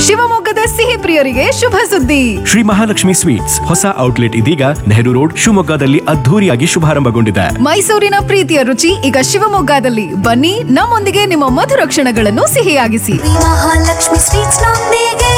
ಶಿವಮೊಗ್ಗದ ಸಿಹಿ ಪ್ರಿಯರಿಗೆ ಶುಭ ಸುದ್ದಿ ಶ್ರೀ ಮಹಾಲಕ್ಷ್ಮಿ ಸ್ವೀಟ್ಸ್ ಹೊಸ ಔಟ್ಲೆಟ್ ಇದೀಗ ನೆಹರು ರೋಡ್ ಶಿವಮೊಗ್ಗದಲ್ಲಿ ಅದ್ಧೂರಿಯಾಗಿ ಶುಭಾರಂಭಗೊಂಡಿದೆ ಮೈಸೂರಿನ ಪ್ರೀತಿಯ ರುಚಿ ಈಗ ಶಿವಮೊಗ್ಗದಲ್ಲಿ ಬನ್ನಿ ನಮ್ಮೊಂದಿಗೆ ನಿಮ್ಮ ಮಧುರ ಕ್ಷಣಗಳನ್ನು ಸಿಹಿಯಾಗಿಸಿ ಮಹಾಲಕ್ಷ್ಮಿ ಸ್ವೀಟ್ಸ್ ನೊಂದಿಗೆ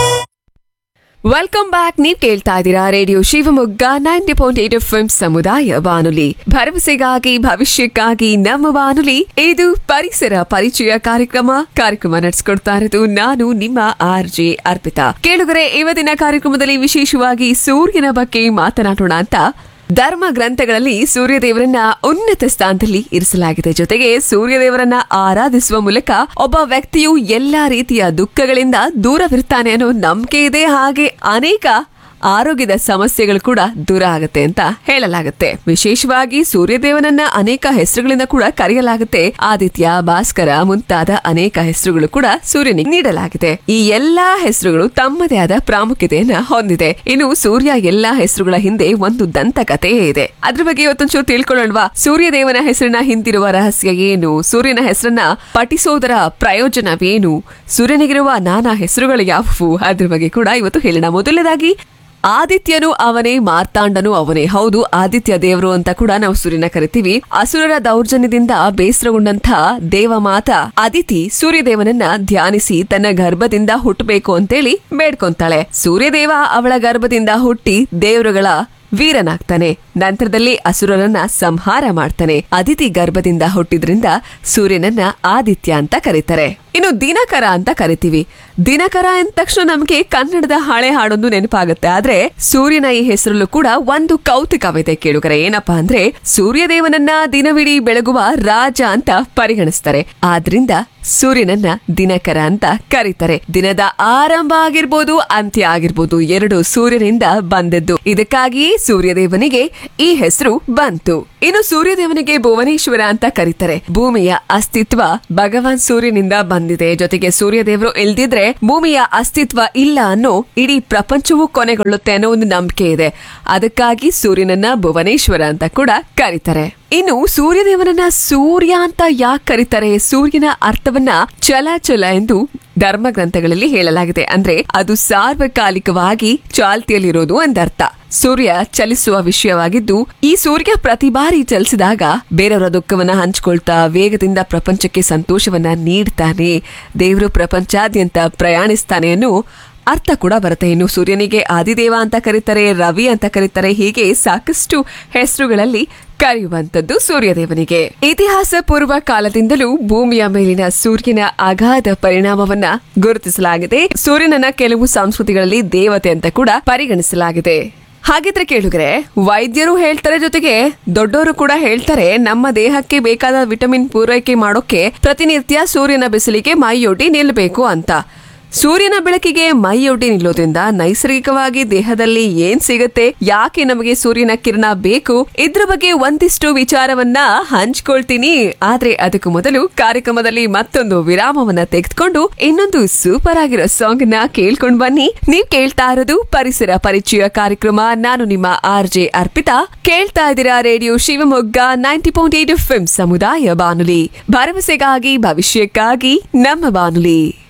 ವೆಲ್ಕಮ್ ಬ್ಯಾಕ್ ನೀವ್ ಕೇಳ್ತಾ ಇದ್ದೀರಾ radio Shivamogga ninety point eight F ಸಮುದಾಯ ಬಾನುಲಿ ಭರವಸೆಗಾಗಿ ಭವಿಷ್ಯಕ್ಕಾಗಿ ನಮ್ಮ ಬಾನುಲಿ ಇದು ಪರಿಸರ ಪರಿಚಯ ಕಾರ್ಯಕ್ರಮ ಕಾರ್ಯಕ್ರಮ ನಡೆಸ್ಕೊಡ್ತಾ ಇರೋದು ನಾನು ನಿಮ್ಮ ಆರ್ ಜೆ ಅರ್ಪಿತಾ ಕೇಳುಗರೆ ಇವತ್ತಿನ ಕಾರ್ಯಕ್ರಮದಲ್ಲಿ ವಿಶೇಷವಾಗಿ ಸೂರ್ಯನ ಬಗ್ಗೆ ಮಾತನಾಡೋಣ ಅಂತ ಧರ್ಮ ಗ್ರಂಥಗಳಲ್ಲಿ ಸೂರ್ಯದೇವರನ್ನ ಉನ್ನತ ಸ್ಥಾನದಲ್ಲಿ ಇರಿಸಲಾಗಿದೆ ಜೊತೆಗೆ ಸೂರ್ಯದೇವರನ್ನ ಆರಾಧಿಸುವ ಮೂಲಕ ಒಬ್ಬ ವ್ಯಕ್ತಿಯು ಎಲ್ಲಾ ರೀತಿಯ ದುಃಖಗಳಿಂದ ದೂರವಿರ್ತಾನೆ ಅನ್ನೋ ನಂಬಿಕೆ ಇದೆ ಹಾಗೆ ಅನೇಕ ಆರೋಗ್ಯದ ಸಮಸ್ಯೆಗಳು ಕೂಡ ದೂರ ಆಗುತ್ತೆ ಅಂತ ಹೇಳಲಾಗುತ್ತೆ ವಿಶೇಷವಾಗಿ ಸೂರ್ಯದೇವನನ್ನ ಅನೇಕ ಹೆಸರುಗಳಿಂದ ಕೂಡ ಕರೆಯಲಾಗುತ್ತೆ ಆದಿತ್ಯ ಭಾಸ್ಕರ ಮುಂತಾದ ಅನೇಕ ಹೆಸರುಗಳು ಕೂಡ ಸೂರ್ಯನಿಗೆ ನೀಡಲಾಗಿದೆ ಈ ಎಲ್ಲಾ ಹೆಸರುಗಳು ತಮ್ಮದೇ ಆದ ಪ್ರಾಮುಖ್ಯತೆಯನ್ನ ಹೊಂದಿದೆ ಇನ್ನು ಸೂರ್ಯ ಎಲ್ಲಾ ಹೆಸರುಗಳ ಹಿಂದೆ ಒಂದು ದಂತಕಥೆಯೇ ಇದೆ ಅದ್ರ ಬಗ್ಗೆ ಇವತ್ತೊಂಚೂರು ತಿಳ್ಕೊಳ್ಳೋಣವಾ ಸೂರ್ಯದೇವನ ಹೆಸರಿನ ಹಿಂದಿರುವ ರಹಸ್ಯ ಏನು ಸೂರ್ಯನ ಹೆಸರನ್ನ ಪಠಿಸೋದರ ಪ್ರಯೋಜನವೇನು ಸೂರ್ಯನಿಗಿರುವ ನಾನಾ ಹೆಸರುಗಳು ಯಾವುವು ಅದ್ರ ಬಗ್ಗೆ ಕೂಡ ಇವತ್ತು ಹೇಳೋಣ ಮೊದಲನೇದಾಗಿ ಆದಿತ್ಯನು ಅವನೇ ಮಾರ್ತಾಂಡನು ಅವನೇ ಹೌದು ಆದಿತ್ಯ ದೇವರು ಅಂತ ಕೂಡ ನಾವು ಸೂರ್ಯನ ಕರಿತೀವಿ ಅಸುರರ ದೌರ್ಜನ್ಯದಿಂದ ಬೇಸರಗೊಂಡಂತ ದೇವಮಾತ ಅದಿತಿ ಸೂರ್ಯದೇವನನ್ನ ಧ್ಯಾನಿಸಿ ತನ್ನ ಗರ್ಭದಿಂದ ಹುಟ್ಟಬೇಕು ಅಂತೇಳಿ ಬೇಡ್ಕೊಂತಾಳೆ ಸೂರ್ಯದೇವ ಅವಳ ಗರ್ಭದಿಂದ ಹುಟ್ಟಿ ದೇವರುಗಳ ವೀರನಾಗ್ತಾನೆ ನಂತರದಲ್ಲಿ ಅಸುರರನ್ನ ಸಂಹಾರ ಮಾಡ್ತಾನೆ ಅದಿತಿ ಗರ್ಭದಿಂದ ಹುಟ್ಟಿದ್ರಿಂದ ಸೂರ್ಯನನ್ನ ಆದಿತ್ಯ ಅಂತ ಕರೀತಾರೆ ಇನ್ನು ದಿನಕರ ಅಂತ ಕರಿತೀವಿ ದಿನಕರ ಅಂದ ತಕ್ಷಣ ನಮಗೆ ಕನ್ನಡದ ಹಳೆ ಹಾಡೊಂದು ನೆನಪಾಗುತ್ತೆ ಆದ್ರೆ ಸೂರ್ಯನ ಈ ಹೆಸರಲ್ಲೂ ಕೂಡ ಒಂದು ಕೌತುಕವಿದೆ ಕೇಳುಗರೆ ಏನಪ್ಪಾ ಅಂದ್ರೆ ಸೂರ್ಯದೇವನನ್ನ ದಿನವಿಡೀ ಬೆಳಗುವ ರಾಜ ಅಂತ ಪರಿಗಣಿಸ್ತಾರೆ ಆದ್ರಿಂದ ಸೂರ್ಯನನ್ನ ದಿನಕರ ಅಂತ ಕರೀತಾರೆ ದಿನದ ಆರಂಭ ಆಗಿರ್ಬೋದು ಅಂತ್ಯ ಆಗಿರ್ಬೋದು ಎರಡು ಸೂರ್ಯನಿಂದ ಬಂದದ್ದು ಇದಕ್ಕಾಗಿಯೇ ಸೂರ್ಯದೇವನಿಗೆ ಈ ಹೆಸರು ಬಂತು ಇನ್ನು ಸೂರ್ಯದೇವನಿಗೆ ಭುವನೇಶ್ವರ ಅಂತ ಕರೀತಾರೆ ಭೂಮಿಯ ಅಸ್ತಿತ್ವ ಭಗವಾನ್ ಸೂರ್ಯನಿಂದ ಬಂದಿದೆ ಜೊತೆಗೆ ಸೂರ್ಯದೇವರು ಇಲ್ದಿದ್ರೆ ಭೂಮಿಯ ಅಸ್ತಿತ್ವ ಇಲ್ಲ ಅನ್ನೋ ಇಡೀ ಪ್ರಪಂಚವೂ ಕೊನೆಗೊಳ್ಳುತ್ತೆ ಅನ್ನೋ ಒಂದು ನಂಬಿಕೆ ಇದೆ ಅದಕ್ಕಾಗಿ ಸೂರ್ಯನನ್ನ ಭುವನೇಶ್ವರ ಅಂತ ಕೂಡ ಕರೀತಾರೆ ಇನ್ನು ಸೂರ್ಯದೇವನನ್ನ ಸೂರ್ಯ ಅಂತ ಯಾಕೆ ಕರೀತಾರೆ ಸೂರ್ಯನ ಅರ್ಥವನ್ನ ಚಲಾಚಲ ಎಂದು ಧರ್ಮ ಗ್ರಂಥಗಳಲ್ಲಿ ಹೇಳಲಾಗಿದೆ ಅಂದ್ರೆ ಅದು ಸಾರ್ವಕಾಲಿಕವಾಗಿ ಚಾಲ್ತಿಯಲ್ಲಿರೋದು ಎಂದರ್ಥ ಸೂರ್ಯ ಚಲಿಸುವ ವಿಷಯವಾಗಿದ್ದು ಈ ಸೂರ್ಯ ಪ್ರತಿ ಬಾರಿ ಚಲಿಸಿದಾಗ ಬೇರೆಯವರ ದುಃಖವನ್ನ ಹಂಚ್ಕೊಳ್ತಾ ವೇಗದಿಂದ ಪ್ರಪಂಚಕ್ಕೆ ಸಂತೋಷವನ್ನ ನೀಡ್ತಾನೆ ದೇವರು ಪ್ರಪಂಚಾದ್ಯಂತ ಪ್ರಯಾಣಿಸ್ತಾನೆ ಅನ್ನೋ ಅರ್ಥ ಕೂಡ ಬರುತ್ತೆ ಇನ್ನು ಸೂರ್ಯನಿಗೆ ಆದಿದೇವ ಅಂತ ಕರೀತಾರೆ ರವಿ ಅಂತ ಕರೀತಾರೆ ಹೀಗೆ ಸಾಕಷ್ಟು ಹೆಸರುಗಳಲ್ಲಿ ಕರೆಯುವಂತದ್ದು ಸೂರ್ಯದೇವನಿಗೆ ಇತಿಹಾಸ ಪೂರ್ವ ಕಾಲದಿಂದಲೂ ಭೂಮಿಯ ಮೇಲಿನ ಸೂರ್ಯನ ಅಗಾಧ ಪರಿಣಾಮವನ್ನ ಗುರುತಿಸಲಾಗಿದೆ ಸೂರ್ಯನನ್ನ ಕೆಲವು ಸಂಸ್ಕೃತಿಗಳಲ್ಲಿ ದೇವತೆ ಅಂತ ಕೂಡ ಪರಿಗಣಿಸಲಾಗಿದೆ ಹಾಗಿದ್ರೆ ಕೇಳಿದ್ರೆ ವೈದ್ಯರು ಹೇಳ್ತಾರೆ ಜೊತೆಗೆ ದೊಡ್ಡವರು ಕೂಡ ಹೇಳ್ತಾರೆ ನಮ್ಮ ದೇಹಕ್ಕೆ ಬೇಕಾದ ವಿಟಮಿನ್ ಪೂರೈಕೆ ಮಾಡೋಕೆ ಪ್ರತಿನಿತ್ಯ ಸೂರ್ಯನ ಬಿಸಿಲಿಗೆ ಮೈಯೊಡ್ಡಿ ನಿಲ್ಲಬೇಕು ಅಂತ ಸೂರ್ಯನ ಬೆಳಕಿಗೆ ಮೈಯೊಡ್ಡಿ ನಿಲ್ಲೋದ್ರಿಂದ ನೈಸರ್ಗಿಕವಾಗಿ ದೇಹದಲ್ಲಿ ಏನ್ ಸಿಗುತ್ತೆ ಯಾಕೆ ನಮಗೆ ಸೂರ್ಯನ ಕಿರಣ ಬೇಕು ಇದ್ರ ಬಗ್ಗೆ ಒಂದಿಷ್ಟು ವಿಚಾರವನ್ನ ಹಂಚ್ಕೊಳ್ತೀನಿ ಆದ್ರೆ ಅದಕ್ಕೂ ಮೊದಲು ಕಾರ್ಯಕ್ರಮದಲ್ಲಿ ಮತ್ತೊಂದು ವಿರಾಮವನ್ನ ತೆಗೆದುಕೊಂಡು ಇನ್ನೊಂದು ಸೂಪರ್ ಆಗಿರೋ ಸಾಂಗ್ ನ ಕೇಳ್ಕೊಂಡ್ ಬನ್ನಿ ನೀವ್ ಕೇಳ್ತಾ ಇರೋದು ಪರಿಸರ ಪರಿಚಯ ಕಾರ್ಯಕ್ರಮ ನಾನು ನಿಮ್ಮ ಆರ್ ಜೆ ಅರ್ಪಿತಾ ಕೇಳ್ತಾ ಇದ್ದೀರಾ radio Shivamogga ninety point eight F ಸಮುದಾಯ ಬಾನುಲಿ ಭರವಸೆಗಾಗಿ ಭವಿಷ್ಯಕ್ಕಾಗಿ ನಮ್ಮ ಬಾನುಲಿ